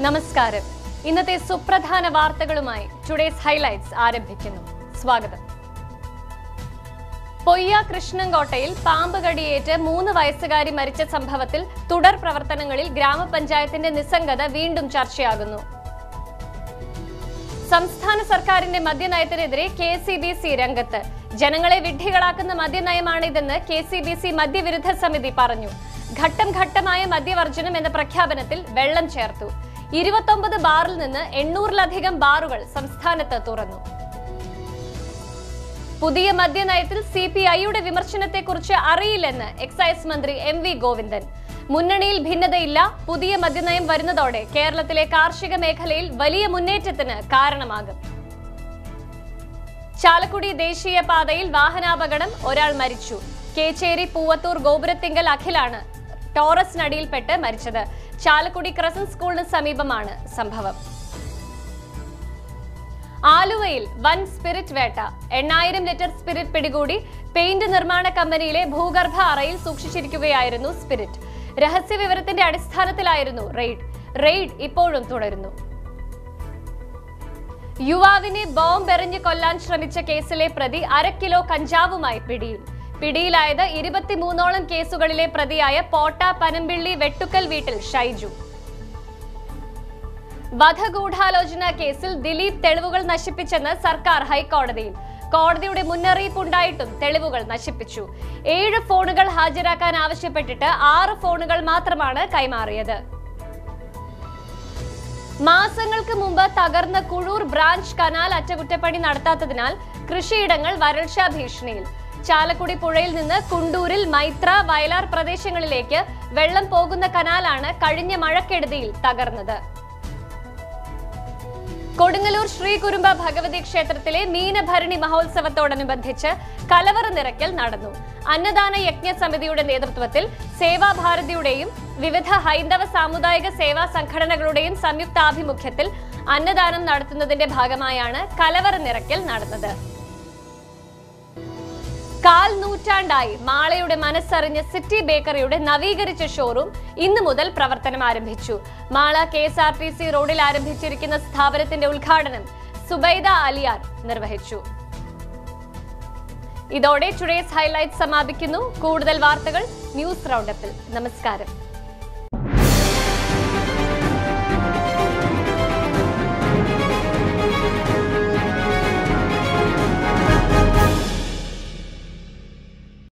നമസ്കാരം ഇന്നത്തെ സുപ്രധാന വാർത്തകളുമായി ടുഡേസ് ഹൈലൈറ്റ്സ് ആരംഭിക്കുന്നു സ്വാഗതം പൊയ്യ കൃഷ്ണൻകോട്ടയിൽ പാമ്പ് കടിയേറ്റ് മൂന്ന് വയസ്സുകാരി മരിച്ച സംഭവത്തിൽ തുടർ പ്രവർത്തനങ്ങളിൽ ഗ്രാമപഞ്ചായത്തിന്റെ നിസ്സംഗത വീണ്ടും ചർച്ചയാകുന്നു സംസ്ഥാന സർക്കാരിന്റെ മദ്യനയത്തിനെതിരെ കെ സി ബി സി രംഗത്ത് ജനങ്ങളെ വിഡ്ഢികളാക്കുന്ന മദ്യനയമാണിതെന്ന് കെ സി ബി സി മദ്യവിരുദ്ധ സമിതി പറഞ്ഞു ഘട്ടം ഘട്ടമായ മദ്യവർജനം എന്ന പ്രഖ്യാപനത്തിൽ വെള്ളം ചേർത്തു ഇരുപത്തൊമ്പത് ബാറിൽ നിന്ന് എണ്ണൂറിലധികം ബാറുകൾ സംസ്ഥാനത്ത് തുറന്നു പുതിയ മദ്യനയത്തിൽ സി പി ഐയുടെ വിമർശനത്തെക്കുറിച്ച് അറിയില്ലെന്ന് എക്സൈസ് മന്ത്രി എം വി ഗോവിന്ദൻ മുന്നണിയിൽ ഭിന്നതയില്ല പുതിയ മദ്യനയം വരുന്നതോടെ കേരളത്തിലെ കാർഷിക മേഖലയിൽ വലിയ മുന്നേറ്റത്തിന് കാരണമാകും ചാലക്കുടി ദേശീയപാതയിൽ വാഹനാപകടം ഒരാൾ മരിച്ചു കേച്ചേരി പൂവത്തൂർ ഗോപുരത്തിങ്കൽ അഖിലാണ് ടോറസിനടിയിൽപ്പെട്ട് മരിച്ചത് ചാലക്കുടി ക്രസൻ സ്കൂളിന് സമീപമാണ് സംഭവം ആലുവയിൽ വൻ സ്പിരിറ്റ് വേട്ട എണ്ണായിരം ലിറ്റർ സ്പിരിറ്റ് പിടികൂടി പെയിന്റ് നിർമ്മാണ കമ്പനിയിലെ ഭൂഗർഭ അറയിൽ സൂക്ഷിച്ചിരിക്കുകയായിരുന്നു സ്പിരിറ്റ് രഹസ്യ വിവരത്തിന്റെ അടിസ്ഥാനത്തിലായിരുന്നു റെയ്ഡ് റെയ്ഡ് ഇപ്പോഴും തുടരുന്നു യുവാവിനെ ബോംബ് എറിഞ്ഞ് കൊല്ലാൻ ശ്രമിച്ച കേസിലെ പ്രതി അര കിലോ കഞ്ചാവുമായി പിടിയിൽ പിടിയിലായത് ഇരുപത്തിമൂന്നോളം കേസുകളിലെ പ്രതിയായ പോട്ട പനമ്പിള്ളി വെട്ടുക്കൽ വീട്ടിൽ ഷൈജു വധഗൂഢാലോചന കേസിൽ ദിലീപ് തെളിവുകൾ നശിപ്പിച്ചെന്ന് സർക്കാർ ഹൈക്കോടതിയിൽ കോടതിയുടെ മുന്നറിയിപ്പുണ്ടായിട്ടും തെളിവുകൾ നശിപ്പിച്ചു ഏഴ് ഫോണുകൾ ഹാജരാക്കാൻ ആവശ്യപ്പെട്ടിട്ട് ആറ് ഫോണുകൾ മാത്രമാണ് കൈമാറിയത് മാസങ്ങൾക്ക് മുമ്പ് തകർന്ന കുഴൂർ ബ്രാഞ്ച് കനാൽ അറ്റകുറ്റപ്പണി നടത്താത്തതിനാൽ കൃഷിയിടങ്ങൾ വരൾച്ചാ ഭീഷണിയിൽ ചാലക്കുടി പുഴയിൽ നിന്ന് കുണ്ടൂരിൽ മൈത്ര വയലാർ പ്രദേശങ്ങളിലേക്ക് വെള്ളം പോകുന്ന കനാലാണ് കഴിഞ്ഞ മഴക്കെടുതിയിൽ തകർന്നത് കൊടുങ്ങല്ലൂർ ശ്രീ കുരുമ്പ ഭഗവതി ക്ഷേത്രത്തിലെ മീനഭരണി മഹോത്സവത്തോടനുബന്ധിച്ച് കലവറ നിറയ്ക്കൽ നടന്നു അന്നദാന യജ്ഞ സമിതിയുടെ നേതൃത്വത്തിൽ സേവാഭാരതിയുടെയും വിവിധ ഹൈന്ദവ സാമുദായിക സേവാ സംഘടനകളുടെയും സംയുക്താഭിമുഖ്യത്തിൽ അന്നദാനം നടത്തുന്നതിന്റെ ഭാഗമായാണ് കലവറ നിറയ്ക്കൽ നടന്നത് കാൽ നൂറ്റാണ്ടായി മാളയുടെ മനസ്സറിഞ്ഞ സിറ്റി ബേക്കറിയുടെ നവീകരിച്ച ഷോറൂം ഇന്നു മുതൽ പ്രവർത്തനം ആരംഭിച്ചു Mala K S R T C റോഡിൽ ആരംഭിച്ചിരിക്കുന്ന സ്ഥാപനത്തിന്റെ ഉദ്ഘാടനം സുബൈദ അലിയാർ നിർവഹിച്ചു ഇതോടെ ടുഡേസ് ഹൈലൈറ്റ് സമാപിക്കുന്നു കൂടുതൽ വാർത്തകൾ ന്യൂസ് റൗണ്ടപ്പിൽ നമസ്കാരം